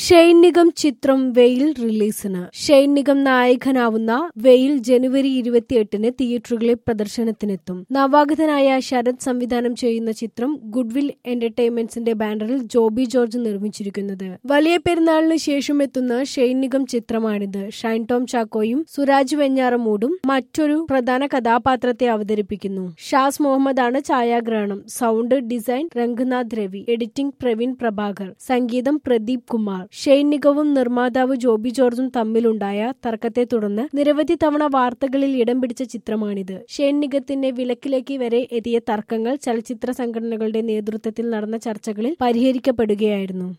Shane Nigam ചിത്രം വെയിൽ റിലീസിന് ഷെയ്ൻ നിഗം നായകനാവുന്ന വെയിൽ ജനുവരി ഇരുപത്തിയെട്ടിന് തിയേറ്ററുകളിൽ പ്രദർശനത്തിനെത്തും നവാഗതനായ ശരത് സംവിധാനം ചെയ്യുന്ന ചിത്രം ഗുഡ്വിൽ എന്റർടൈൻമെന്റ്സിന്റെ ബാനറിൽ ജോബി ജോർജ് നിർമ്മിച്ചിരിക്കുന്നത് വലിയ പെരുന്നാളിന് ശേഷം എത്തുന്ന ഷെയ്ൻ നിഗം ചിത്രമാണിത് ഷൈൻ ടോം ചാക്കോയും സുരാജ് വെഞ്ഞാറമൂടും മറ്റൊരു പ്രധാന കഥാപാത്രത്തെ അവതരിപ്പിക്കുന്നു ഷാസ് മുഹമ്മദാണ് ഛായാഗ്രഹണം sound design Renganath Ravi editing Praveen Prabhakar സംഗീതം പ്രദീപ് കുമാർ ഷെയ്ൻ നിഗവും നിർമ്മാതാവ് ജോബി ജോർജും തമ്മിലുണ്ടായ തർക്കത്തെ തുടർന്ന് നിരവധി തവണ വാർത്തകളിൽ ഇടം പിടിച്ച ചിത്രമാണിത് ഷെയ്ൻ നിഗത്തിന്റെ വിലക്കിലേക്ക് വരെ എത്തിയ തർക്കങ്ങൾ ചലച്ചിത്ര സംഘടനകളുടെ നേതൃത്വത്തിൽ നടന്ന ചർച്ചകളിൽ പരിഹരിക്കപ്പെടുകയായിരുന്നു